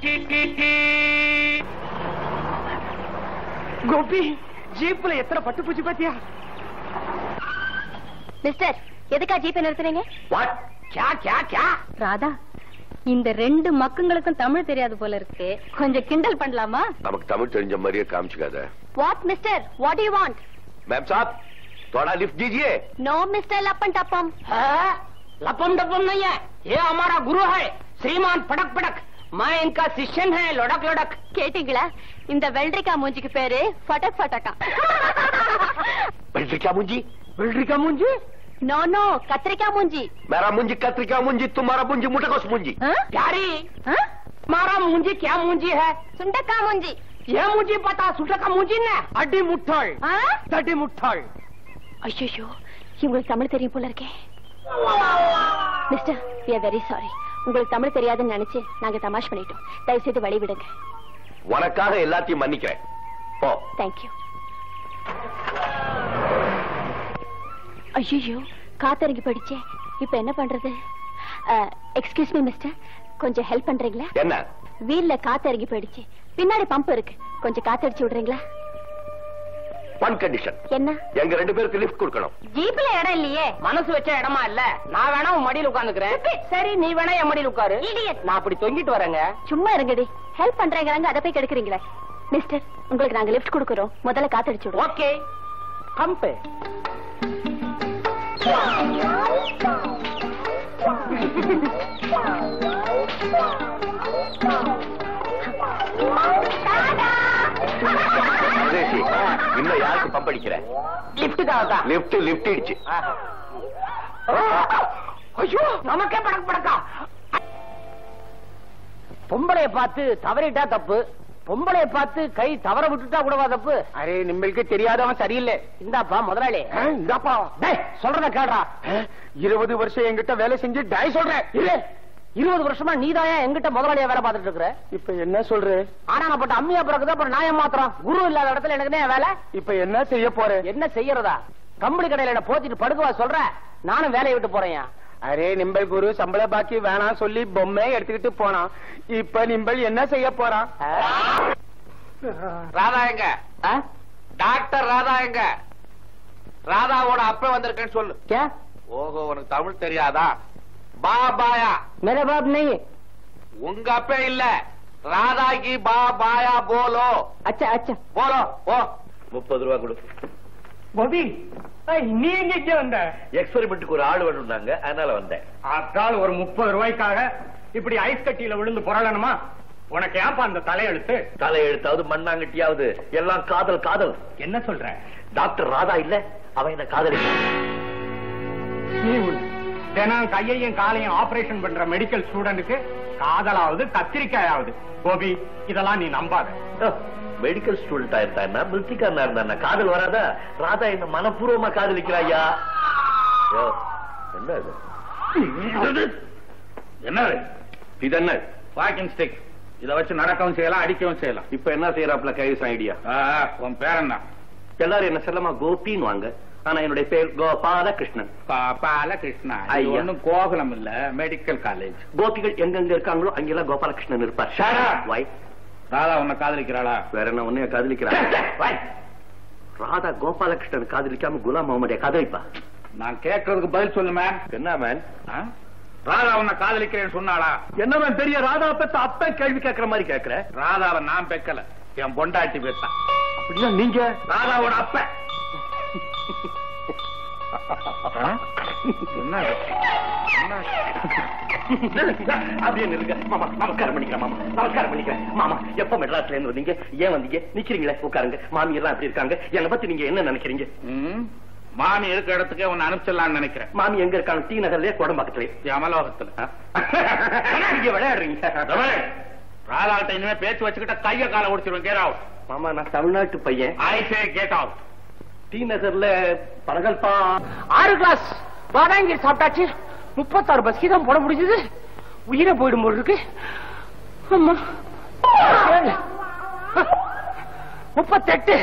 கோபி ஜீப்ல எத்தனை பட்டு பூச்சி பாத்தியா மிஸ்டர் எதுக்கா ஜீப்பை நிறுத்துறீங்க வாட் கியா கியா கியா ராதா இந்த ரெண்டு மக்குங்களுக்கும் தமிழ் தெரியாது போல இருக்கு கொஞ்சம் கிண்டல் பண்ணலாமா நமக்கு தமிழ் தெரிஞ்ச மாதிரியே காமிச்சுக்காத what mister what you want ma'am साहब थोड़ा लिफ्ट दीजिए नो मिस्टर लपन टपम लपम डपम नहीं है ये हमारा गुरु है श्रीमान पड़क पड़क मैं इनका शिष्यन है लड़क लड़क கேட்டீங்களா இந்த வெள்ளரிக்கா மூஞ்சிக்கு பேரு ஃபட்டக் ஃபட்டக்கா बैटरी क्या मुंजी बिल्डरी का मुंजी நோ நோ கத்திரிக்காய் மூஞ்சி मेरा मुंजी कत्रिका मुंजी तुम्हारा मुंजी मुटकोस मुंजी ஆ? प्यारी ஆ? हमारा मुंजी क्या मुंजी है சுண்டக்காய் மூஞ்சி ये मुंजी पता सुटा का मुंजी ने अड्डी मुठल ஆ? तड्डी मुठल ஐயோ உங்களுக்கு தமிழ் தெரியும் போல இருக்கே mister we are very sorry உங்களுக்கு தமிழ் தெரியாதுன்னு நினைச்சு நாங்க தமாஷ் பண்ணிட்டோம் தயவு செய்து வழி விடுங்க உனக்காக எல்லாத்தையும் மன்னிக்கிறேன் போ தேங்க்யூ ஐயோ காத்தறங்கி போயிடுச்சே இப்ப என்ன பண்றது எக்ஸ்கியூஸ் மீ மிஸ்டர் கொஞ்சம் ஹெல்ப் பண்றீங்களா என்ன வீல்ல காத்தறங்கி போயிடுச்சு பின்னாடி பம்ப் இருக்கு கொஞ்சம் காத்தடிச்சு விடுறீங்களா ஒன் கண்டிஷன் என்ன எங்க ரெண்டு பேருக்கு லிஃப்ட் கொடுக்கணும் ஜீப்ல இடம் இல்லையே மனசு வச்ச இடமா இல்ல நான் வேணா உன் மடியில உட்காந்துக்கிறேன் சரி நீ வேணா என் மடியில உட்காரு நான் அப்படி தொங்கிட்டு வரேங்க சும்மா இருங்கடி ஹெல்ப் பண்றேங்கிறாங்க அதை போய் கெடுக்குறீங்களே மிஸ்டர் உங்களுக்கு நாங்க லிஃப்ட் கொடுக்குறோம் முதல்ல காத்தடிச்சு விடுவோம் ஓகே கம்பு சுரேஷி, இன்னும் யாருக்கு பம்ப் அடிக்கிற லிப்டுக்காக தான் லிஃப்ட் லிஃப்ட் இடிச்சு ஐயோ நமக்கே படக்கு படக்கா பொம்பளைய பார்த்து தவறிட்டா தப்பு பொம்பளைய பார்த்து கை தவற விட்டுட்டா கூடவா தப்பு அரே நிம்மளுக்கு தெரியாதவன் சரியில்லை இந்தாப்பா முதலாளி இந்தாப்பா டேய் சொல்றத கேடா இருபது வருஷம் என்கிட்ட வேலை செஞ்சு டேய் சொல்றேன் இல்ல இருபது வருஷமா நீதாயா எங்கிட்ட முதலாளியா வேலை பார்த்துட்டு இருக்கிற இப்ப என்ன சொல்ற ஆனா நான் பட்ட அம்மியா பிறகுதான் அப்புறம் நான் ஏமாத்துறோம் குரு இல்லாத இடத்துல எனக்கு தான் வேலை இப்ப என்ன செய்ய போற என்ன செய்யறதா கம்பெனி கடையில என்ன போத்திட்டு படுக்கவா சொல்ற நானும் வேலையை விட்டு போறேன் அரே நிம்பல் குரு சம்பள பாக்கி வேணாம் சொல்லி பொம்மை எடுத்துக்கிட்டு போனான் இப்ப நிம்பல் என்ன செய்ய போறான் ராதா எங்க டாக்டர் ராதா எங்க ராதாவோட அப்ப வந்திருக்கேன்னு சொல்லு क्या ஓஹோ உனக்கு தமிழ் தெரியாதா பா பாயா मेरे बाप नहीं है உங்க அப்ப இல்ல ராதா கி பா பாயா போலோ अच्छा अच्छा போலோ ஓ முப்பது ரூபா கொடு பொபி நீ எங்க இங்க வந்த எக்ஸ்பெரிமெண்ட்டுக்கு ஒரு ஆள் வேணும்னாங்க அதனால வந்தேன் ஆத்தால் ஒரு முப்பது ரூபாய்க்காக இப்படி ஐஸ் கட்டியில விழுந்து புரளணுமா உனக்கு ஏன்பா அந்த தலையெழுத்து தலை எழுத்தாவது மண்ணாங்கட்டியாவது எல்லாம் காதல் காதல் என்ன சொல்ற டாக்டர் ராதா இல்ல அவன் என்ன காதலிக்கிறான் நீ உள்ள தினம் கையையும் காலையும் ஆபரேஷன் பண்ற மெடிக்கல் ஸ்டூடெண்ட்டுக்கு காதலாவது கத்திரிக்காயாவது கோபி இதெல்லாம் நீ நம்பாத மெடிக்கல் ஸ்டூடெண்டா இருந்தா மில்டிக்காரனா இருந்தா காதல் வராதா ராதா என்ன மனப்பூர்வமா காதலிக்கிறாயா யோ, என்ன இது என்ன இது என்ன வாக்கிங் ஸ்டிக் இத வச்சு நடக்கவும் செய்யலாம் அடிக்கவும் செய்யலாம் இப்ப என்ன செய்யறாப்ல கைஸ் ஐடியா உன் பேர் என்ன எல்லாரும் என்ன செல்லமா கோபின்னு வாங்க ஆனா என்னுடைய பேர் கோபால கிருஷ்ணன் பாலகிருஷ்ணா இது ஐயா. ஒண்ணும் கோகுலம் இல்ல மெடிக்கல் காலேஜ் கோபிகள் எங்கெங்க இருக்காங்களோ அங்கெல்லாம் கோபாலகிருஷ்ணன் இருப்பார் Shut up. வை ராதா உன்னை காதலிக்கிறாளா வேற என்ன உன்னைய காதலிக்கிறான் வை. ராதா கோபாலகிருஷ்ணன் காதலிக்காம குலாம் முகமதிய காதலிப்பா நான் கேட்கறதுக்கு பதில் சொல்லு மேம் என்ன மேன் ராதா உன்னை காதலிக்கிறேன்னு சொன்னாளா என்ன மேன் பெரிய ராதா பத்த அப்ப கேள்வி கேட்கற மாதிரி கேட்கற ராதாவை நான் பெக்கல என் பொண்டாட்டி பேசான் அப்படின்னா நீங்க ராதாவோட அப்ப என்ன இது? என்ன? அப்படியே நில்லுங்க மாமா நமஸ்காரம் பண்ணிக்கிறேன் மாமா நமஸ்காரம் பண்ணிக்கிறேன் மாமா எப்ப மெட்ராஸ்ல இருந்து வந்தீங்க ஏன் வந்தீங்க நிக்கிறீங்களே உட்காருங்க மாமி எல்லாம் எப்படி இருக்காங்க என்னை பத்தி நீங்க என்ன நினைக்கிறீங்க ம்? மாமி இருக்க இடத்துக்கே உன்னை அனுப்பிச்சிடலாம்னு நினைக்கிறேன் மாமி எங்க இருக்காங்க டி நகர்லயே குடம்பாக்கத்துலயே யமலோகத்துல நீங்க விளையாடுறீங்க ராதாட்ட இனிமே பேச்சு வச்சுக்கிட்ட கைய கால ஒடிச்சிருவேன் கேட் அவுட் மாமா நான் தமிழ்நாட்டு பையன் I say get out T நகர்ல பனகல்பா ஆறு கிளாஸ் பாதாங்கி சாப்பிட்டாச்சு முப்பத்தாறு பஸ்கி தான் போட முடிஞ்சது உயிரை போயிடும் போல் இருக்கு அம்மா ஏழு. முப்பத்தெட்டு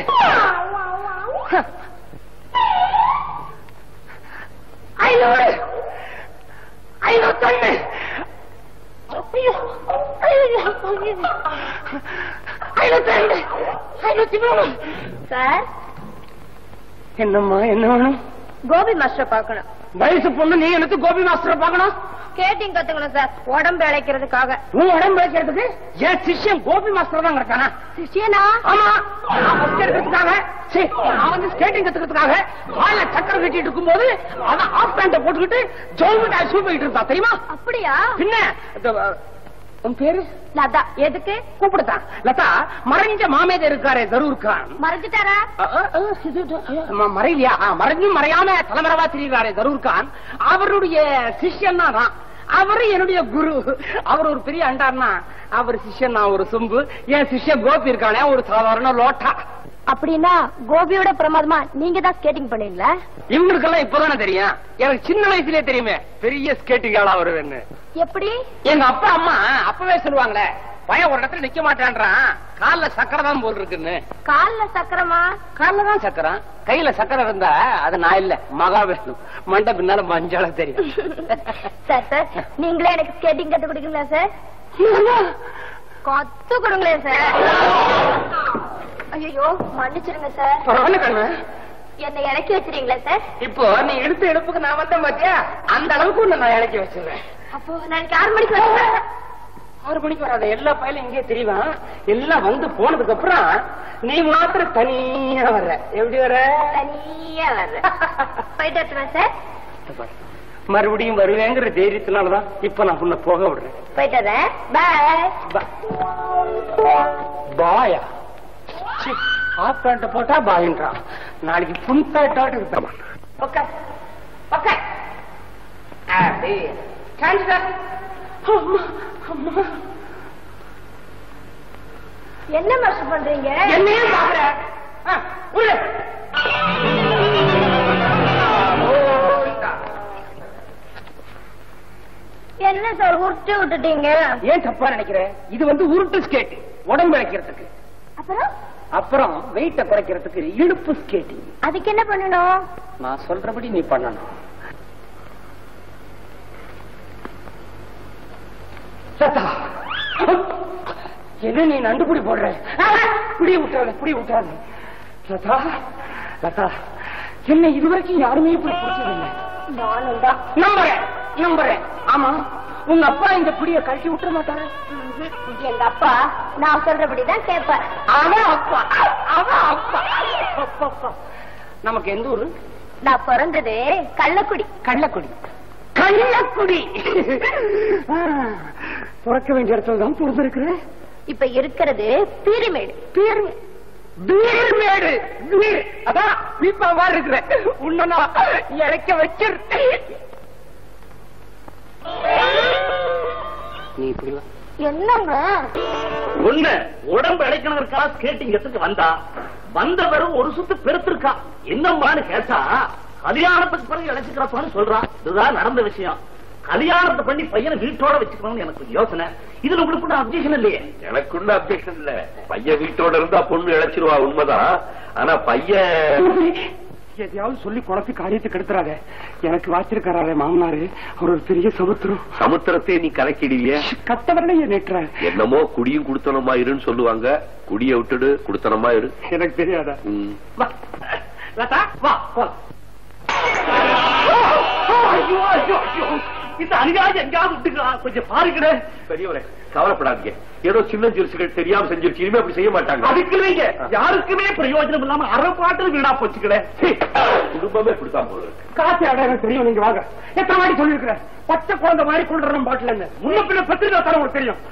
ஐநூறு ஐநூத்தொன்னு ஐயோ ஐயோ ஐநூத்தி ரெண்டு ஐநூத்தி மூணு சார் என்னம்மா என்ன வேணும் கோபி மாஸ்டர் பார்க்கணும் வயசு பொண்ணு நீ எனக்கு கோபி மாஸ்டரை பார்க்கணும் ஸ்கேட்டிங் கத்துக்கணும் சார் உடம்பு இழைக்கிறதுக்காக உன் உடம்பு வைக்கிறதுக்கு என் சிஷ்யன் கோபி மாஸ்டர் தான் இருக்கானா சிஷியனா ஆமா நான் first எடுக்கிறதுக்காக சீ, நான் வந்து ஸ்கேட்டிங் கத்துக்கிறதுக்காக வாயில சக்கரம் கட்டிட்டு இருக்கும்போது அவன் ஆஃப் பேண்ட போட்டுக்கிட்டு ஜோல்மெண்ட் ஷூ போயிட்டு இருந்தான் தெரியுமா அப்படியா பின்ன இந்த, அஹ், உன் பேரு லதா எதுக்கு கூப்பிடுத்தான் லதா மறைஞ்ச மாமேதர் இருக்காரே ஜரூர் கான் மறைஞ்சிட்டாரா அஹ், அஹ், அஹ், இது, இது, ம- மறையலையா ஆ, மறைஞ்சும் மறையாம தலைமறைவா திரிகிறாரே ஜரூர் கான் அவருடைய சிஷ்யன் தான் நான். அவரு என்னுடைய குரு அவர் ஒரு பெரிய அண்டார்னா அவர் சிஷ்யன் நான் ஒரு சொம்பு என் சிஷ்யன் கோபி இருக்கானே ஒரு சாதாரண லோட்டா அப்படின்னா கோபியோட பிரமாதமா நீங்க தான் ஸ்கேட்டிங் பண்ணீங்களா இவங்களுக்கெல்லாம் இப்பதானே தெரியும் எனக்கு சின்ன வயசுலயே தெரியுமே பெரிய ஸ்கேட்டிங் ஆளா வருவேன்னு எப்படி எங்க அப்பா அம்மா அப்பவே சொல்லுவாங்களே பையன் ஒரு இடத்துல நிக்க மாட்டான்றான் கால்ல சக்கரை தான் போல் இருக்குன்னு கால்ல சக்கரமா கால்ல தான் சக்கரம் கையில சக்கரை இருந்தா அது நான் இல்ல மகாவிஷ்ணு மண்டை பின்னால மஞ்சள தெரியும் சார் சார் நீங்களே எனக்கு ஸ்கேட்டிங் கத்து கொடுக்கீங்களா சார் கத்து கொடுங்களேன் சார் ஐயோ மன்னிச்சிருங்க சார் பரவாயில்ல கண்ணு என்னை இறக்கி வச்சிருங்களா சார் இப்போ நீ எடுத்த எடுப்புக்கு நான் வந்தேன் பாத்தியா அந்த அளவுக்கு உன்னை நான் இறக்கி வச்சிருவேன் அப்போ நாளைக்கு ஆறு மணிக்கு வரேன் ஆறு மணிக்கு வராத எல்லா பயிலும் இங்கே தெரியும் எல்லாம் வந்து போனதுக்கு அப்புறம் நீ மாத்திரம் தனியா வர்ற எப்படி வர தனியா வர்றேன் போயிட்டு வரட்டுமா சார் மறுபடியும் வருவேங்கிற தைரியத்தினாலதான் இப்ப நான் உன்னை போக விடுறேன் போயிட்டு வரேன் பாய் பாயா ஆஃப் பேண்ட் போட்டா பாயின்றான் நாளைக்கு புன் பேட்டோட இருப்பான் ஓகே ஓகே அப்படி கேன்சர் அம்மா அம்மா என்ன மாஸ்டர் பண்றீங்க என்னையும் பாக்குற ஆ, உள்ள. ஓய்டா. என்ன சார் உருட்டு விட்டுட்டீங்க ஏன் தப்பா நினைக்கிற இது வந்து உருட்டு ஸ்கேட் உடம்பு வைக்கிறதுக்கு அப்புறம் அப்புறம் வெயிட்ட குறைக்கிறதுக்கு இடுப்பு ஸ்கேட்டிங் அதுக்கு என்ன பண்ணணும் நான் சொல்றபடி நீ பண்ணணும் லதா என்ன நீ நண்டுபுடி போடுற புடி விட்டாத புடி விட்டாத லதா லதா என்ன இதுவரைக்கும் யாருமே இப்படி பிடிச்சதில்லை நானும் தான் நம்புறேன் நம்புறேன் ஆமா உங்க அப்பா இந்த புடிய கழட்டி விட்டுற மாட்டாரு எங்க அப்பா நான் சொல்றபடிதான் கேட்பார் அவன் அப்பா அவன் அப்பா அப்பா, அப்பா. நமக்கு எந்த ஊரு நான் பிறந்தது கள்ளக்குடி கள்ளக்குடி கள்ளக்குடி பிறக்க வேண்டிய இடத்துல தான் பிறந்திருக்கிறேன் இப்ப இருக்கிறது பீரிமேடு பீர் பீர்மேடு பீர் அதான் பீப்பா மாதிரி இருக்கிறேன் உன்னை நான் இறக்க வச்சிரு நீ இப்படி வா என்னங்க ஒண்ணு உடம்பு இழைக்கணுங்கிறதுக்காக ஸ்கேட்டிங் எத்துக்கு வந்தா வந்த பிறகு ஒரு சுத்து பெருத்திருக்கா என்னம்மான்னு கேட்டா கல்யாணத்துக்கு பிறகு இழைச்சுக்கிறப்பான்னு சொல்றான் இதுதான் நடந்த விஷயம் கல்யாணத்தை பண்ணி பையனை வீட்டோட வச்சுக்கணும்னு எனக்கு ஒரு யோசனை இதுல உங்களுக்கு அப்ஜெக்ஷன் இல்லையே எனக்குள்ள அப்ஜெக்ஷன் இல்ல பையன் வீட்டோட இருந்தா பொண்ணு இழைச்சிருவா உண்மைதான் ஆனா பையன் எதையாவது சொல்லி குழப்பி காரியத்தை கெடுத்துறாத எனக்கு வாச்சிருக்காரே மாமனாரு அவர் ஒரு பெரிய சமுத்திரம் சமுத்திரத்தை நீ கலக்கிடுவிய கத்தவரனையே நேற்ற என்னமோ குடியும் குடுத்தனமா இருன்னு சொல்லுவாங்க குடிய விட்டுடு குடுத்தனமா இரு எனக்கு தெரியாதா ம். வா லதா வா போலாம் ஐயோ ஐயோ ஐயோ இந்த அநியாயம் எங்கேயாவது விட்டுக்கலாம் கொஞ்சம் பாருங்களே பெரியவரே கவலைப்படாதீங்க ஏதோ சின்ன சிறுசுகள் தெரியாம செஞ்சிருச்சு இனிமே அப்படி செய்ய மாட்டாங்க அதுக்கு நீங்க யாருக்குமே பிரயோஜனம் இல்லாம அரை பாட்டில் வீணா போச்சுக்கலே சீ, குடும்பமே இப்படித்தான் போல இருக்கு காசு அட எனக்கு தெரியும் நீங்க வாங்க எத்தனை வாட்டி சொல்லிருக்கிறேன் பச்சை குழந்தை மாதிரி கொண்டு பாட்டில இருந்து முன்ன பின்ன பத்திரிக்கை தர உங்களுக்கு தெரியும்